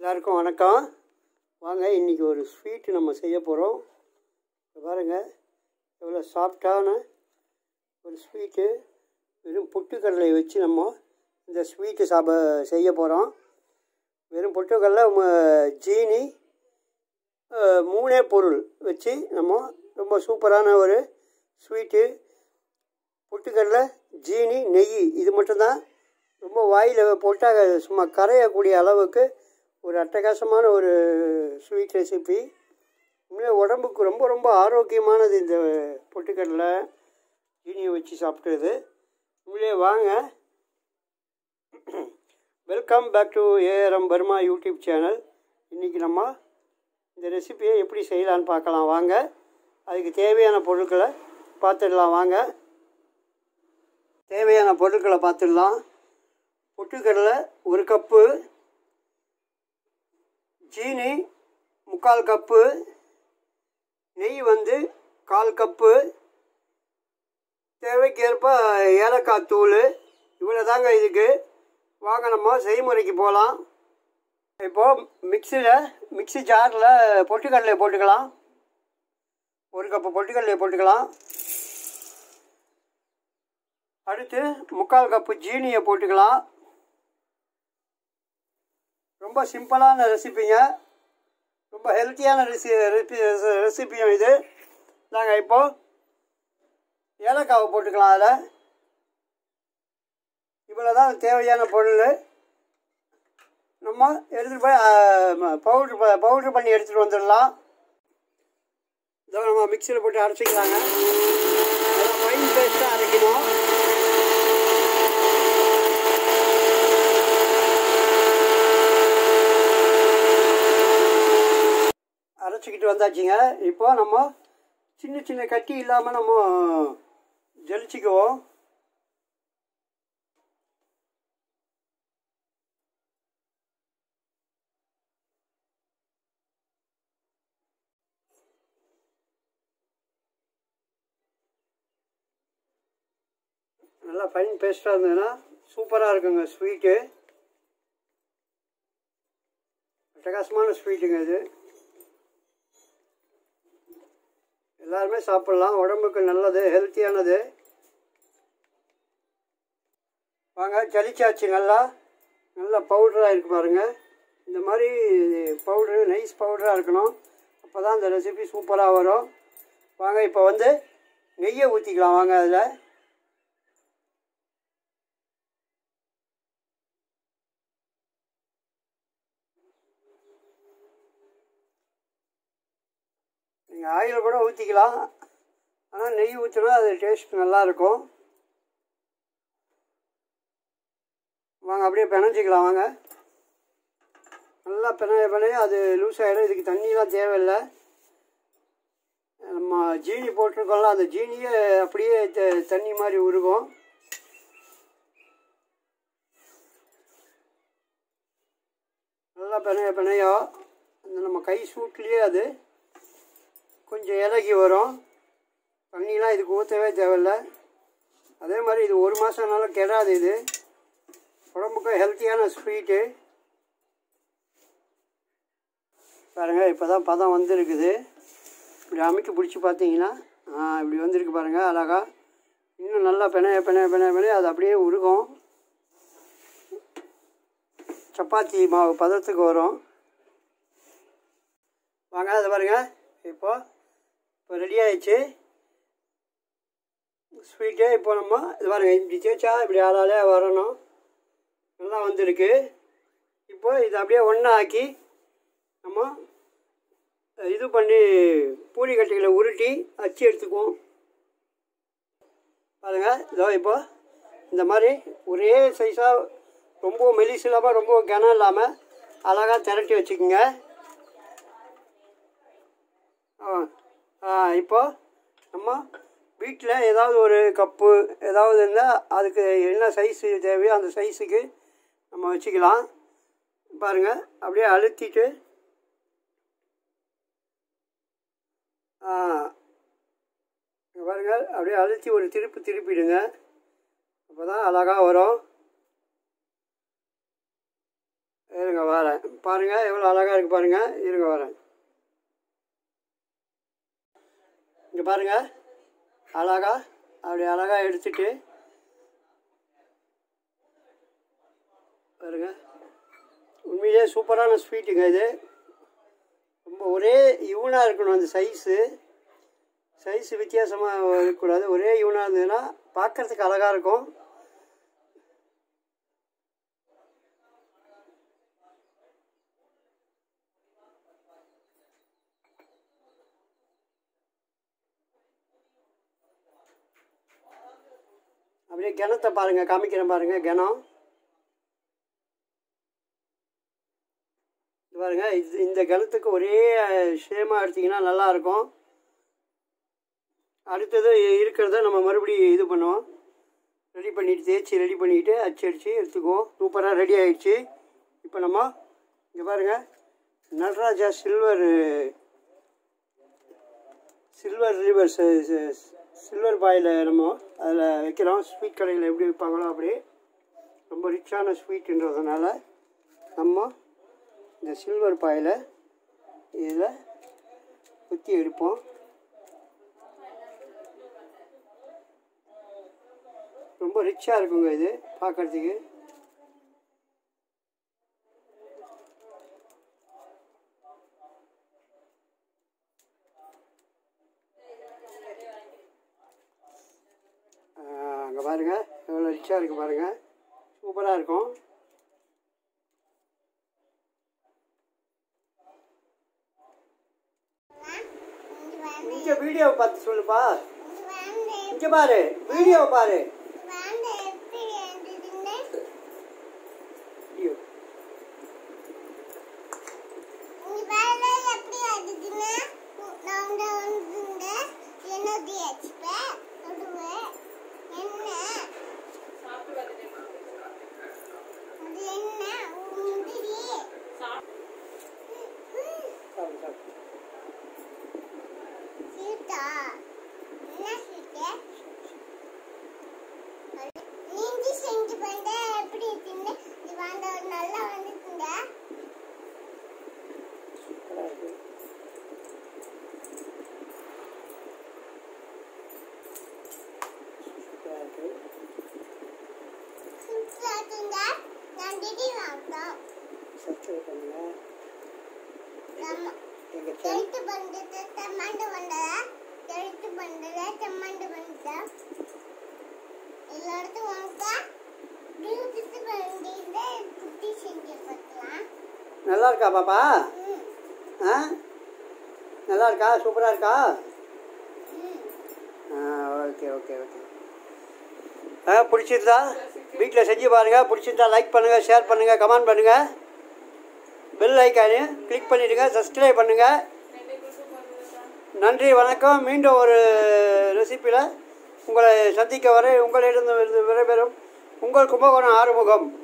எல்லாருக்கும் வணக்கம் வாங்க இன்றைக்கி ஒரு ஸ்வீட்டு நம்ம செய்ய போகிறோம் பாருங்கள் எவ்வளோ சாஃப்டான ஒரு ஸ்வீட்டு வெறும் பொட்டுக்கடலை வச்சு நம்ம இந்த ஸ்வீட்டு சாப்ப செய்ய போகிறோம் வெறும் பொட்டுக்கடலை ம- ஜீனி அஹ், மூணே பொருள் வச்சு நம்ம ரொம்ப சூப்பரான ஒரு ஸ்வீட்டு பொட்டுக்கடலை ஜீனி நெய் இது மட்டும்தான் ரொம்ப வாயில் போட்டால் சும்மா கரையக்கூடிய அளவுக்கு ஒரு அட்டகாசமான ஒரு ஸ்வீட் ரெசிபி உண்மையிலே உடம்புக்கு ரொம்ப ரொம்ப ஆரோக்கியமானது இந்த பொட்டுக்கடலை ஜீனியை வச்சு சாப்பிட்டது உண்மையிலே வாங்க welcome back to ARM Burma YouTube channel இன்றைக்கி நம்ம இந்த ரெசிபியை எப்படி செய்யலான்னு பார்க்கலாம் வாங்க அதுக்கு தேவையான பொருட்களை பார்த்துடலாம் வாங்க தேவையான பொருட்களை பார்த்துடலாம் பொட்டுக்கடலை ஒரு கப்பு ஜீனி முக்கால் கப்பு நெய் வந்து கால் கப்பு தேவைக்கேற்ப ஏலக்காய் தூள் இவ்வளோ தாங்க இதுக்கு வாங்க நம்ம செய்முறைக்கு போகலாம் இப்போது மிக்சியில் மிக்ஸி ஜாரில் பொட்டுக்கடலையை போட்டுக்கலாம் ஒரு கப்பு பொட்டுக்கடலையை போட்டுக்கலாம் அடுத்து முக்கால் கப்பு ஜீனியை போட்டுக்கலாம் ரொம்ப சிம்பிளான ரெசிபிங்க ரொம்ப ஹெல்த்தியான ரெசி ரெசி ரெசிபியும் இது நாங்கள் இப்போது ஏலக்காவை போட்டுக்கலாம் அதில் இவ்வளோ தான் தேவையான பொருள் நம்ம எடுத்துகிட்டு போய் பவுட்ரு பவுட்ரு பண்ணி எடுத்துகிட்டு வந்துடலாம் இதோ நம்ம மிக்சியில் போட்டு அரைச்சிக்கலாங்க ஃபைன் பேஸ்ட்டாக அரைக்கணும் அரைச்சிக்கிட்டு வந்தாச்சுங்க இப்போ நம்ம சின்ன சின்ன கட்டி இல்லாமல் நம்ம ஜலிச்சிக்குவோம் நல்லா ஃபைன் பேஸ்ட்டாக இருந்ததுன்னா சூப்பராக இருக்குங்க ஸ்வீட்டு அட்டகாசமான ஸ்வீட்டுங்க இது எல்லாருமே சாப்பிட்லாம் உடம்புக்கு நல்லது ஹெல்த்தியானது வாங்க ஜலிச்சாச்சு நல்லா நல்லா பவுடராக இருக்கு பாருங்க இந்த மாதிரி பவுட்ரு நைஸ் பவுடராக இருக்கணும் அப்போ தான் இந்த ரெசிபி சூப்பராக வரும் வாங்க இப்போ வந்து நெய்யை ஊற்றிக்கலாம் வாங்க அதில் நீங்கள் ஆயில் கூட ஊற்றிக்கலாம் ஆனால் நெய் ஊற்றினா அது டேஸ்ட் நல்லாயிருக்கும் வாங்க அப்படியே பிணைஞ்சிக்கலாம் வாங்க நல்லா பிணைய பிணைய அது லூஸ் ஆகிடும் இதுக்கு தண்ணிலாம் தேவையில்லை நம்ம ஜீனி போட்டிருக்கோம்ல அந்த ஜீனியே அப்படியே த- தண்ணி மாதிரி உருகும் நல்லா பிணைய பிணைய அந்த நம்ம கை சூட்லேயே அது கொஞ்சம் இலகி வரும் தண்ணிலாம் இதுக்கு ஊற்றவே தேவையில்ல அதே மாதிரி இது ஒரு மாதம்னாலும் கெடாது இது உடம்புக்கு ஹெல்த்தியான ஸ்வீட்டு பாருங்கள் இப்போ தான் பதம் வந்திருக்குது இப்படி அமைக்க பிடிச்சி பார்த்தீங்கன்னா ஆ, இப்படி வந்திருக்கு பாருங்கள் அழகா இன்னும் நல்லா பிணைய பிணைய பிணைய பிணைய அது அப்படியே உருகும் சப்பாத்தி மாவு பதத்துக்கு வரும் வாங்க அதை பாருங்க இப்போ இப்போ ரெடி ஆயிடுச்சு ஸ்வீட்டு இப்போ நம்ம இது பாருங்க இப்படி தேய்ச்சா இப்படி ஆளாலே வரணும் நல்லா வந்திருக்கு இப்போ இது அப்படியே ஒன்றா ஆக்கி நம்ம இது பண்ணி பூரி கட்டைகளை உருட்டி அச்சு எடுத்துக்குவோம் பாருங்க இதோ இப்போ இந்த மாதிரி ஒரே சைஸாக ரொம்ப மெலிசு இல்லாமல் ரொம்ப கனம் இல்லாமல் அழகாக திரட்டி வச்சுக்கோங்க ஆ ஆ இப்போ நம்ம வீட்டில் ஏதாவது ஒரு கப்பு ஏதாவது இருந்தால் அதுக்கு என்ன சைஸு தேவையோ அந்த சைஸுக்கு நம்ம வச்சுக்கலாம் பாருங்கள் அப்படியே அழுத்திட்டு ஆ இங்க பாருங்க அப்படியே அழுத்தி ஒரு திருப்பு திருப்பிடுங்க அப்போ தான் அழகாக வரும் இருங்க வரேன் பாருங்கள் எவ்வளோ அழகாக இருக்குது பாருங்கள் இருங்க வரேன் இங்கே பாருங்கள் அழகா அப்படி அழகாக எடுத்துட்டு பாருங்க உண்மையிலே சூப்பரான ஸ்வீட்டுங்க இது ரொம்ப ஒரே யூனாக இருக்கணும் அந்த சைஸு சைஸு வித்தியாசமாக இருக்கக்கூடாது ஒரே யூனாக இருந்ததுன்னா பார்க்கறதுக்கு அழகாக இருக்கும் அப்படியே கிணத்தை பாருங்கள் காமிக்கிறேன் பாருங்கள் கிணம் இது பாருங்க இது இந்த கிணத்துக்கு ஒரே ஷேமாக எடுத்திங்கன்னா நல்லாயிருக்கும் அடுத்தது இருக்கிறத நம்ம மறுபடியும் இது பண்ணுவோம் ரெடி பண்ணிட்டு தேய்ச்சி ரெடி பண்ணிக்கிட்டு அச்சு அடித்து எடுத்துக்குவோம் சூப்பராக ரெடி ஆயிடுச்சு இப்போ நம்ம இங்கே பாருங்கள் Nataraja silver silver river silver foil நம்ம அதில் வைக்கிறோம் ஸ்வீட் கடையில் எப்படி வைப்பாங்களோ அப்படி ரொம்ப ரிச்சான ஸ்வீட்டுன்றதுனால நம்ம இந்த சில்வர் பாயில் இதில் ஊற்றி எடுப்போம் ரொம்ப ரிச்சாக இருக்குங்க இது பார்க்குறதுக்கு அங்கே பாருங்கள் எவ்வளோ ரிச்சாக இருக்குது பாருங்கள் சூப்பராக இருக்கும் இங்கே வீடியோவை பார்த்து சொல்லுப்பா இங்கே பாரு வீடியோவை பாரு வீடியோ சாப்பிடு சாப்பிடு நீங்க செஞ்சு பண்ண எப்படி இருக்குன்னு இது வாங்க நல்லா வந்துட்டுங்க சூப்பராக இருக்குது சூப்பராக இருக்குது சூப்பரா இருக்குங்க நான் திடி வாங்கிட்டோம் சப்ஸ்கிரைப் பண்ணுங்கள் நம்ம எங்கள் சேனல் எழுத்து பண்றது தம்மாண்டு வந்ததா எழுத்து பண்றத தம்மாண்டு வந்ததா எல்லாருக்கும் வாங்க பியூட்டிஸ் பண்ணிட்டு குட்டி செஞ்சு பார்க்கலாம் நல்லா இருக்கா பாப்பா ம் ஆ நல்லா இருக்கா சூப்பராக இருக்கா ம் ஆ ஓகே ஓகே ஓகே ஆ பிடிச்சிருந்தா வீட்டில் செஞ்சு பாருங்கள் பிடிச்சிருந்தா லைக் பண்ணுங்கள் ஷேர் பண்ணுங்கள் கமெண்ட் பண்ணுங்கள் பெல் ஐக்கானு கிளிக் பண்ணிவிடுங்க சப்ஸ்கிரைப் பண்ணுங்கள் நன்றி வணக்கம் மீண்டும் ஒரு ரெசிப்பியில் உங்களை சந்திக்க வரை உங்களிடம் விடைபெறும் உங்கள் கும்பகோணம் ஆறுமுகம்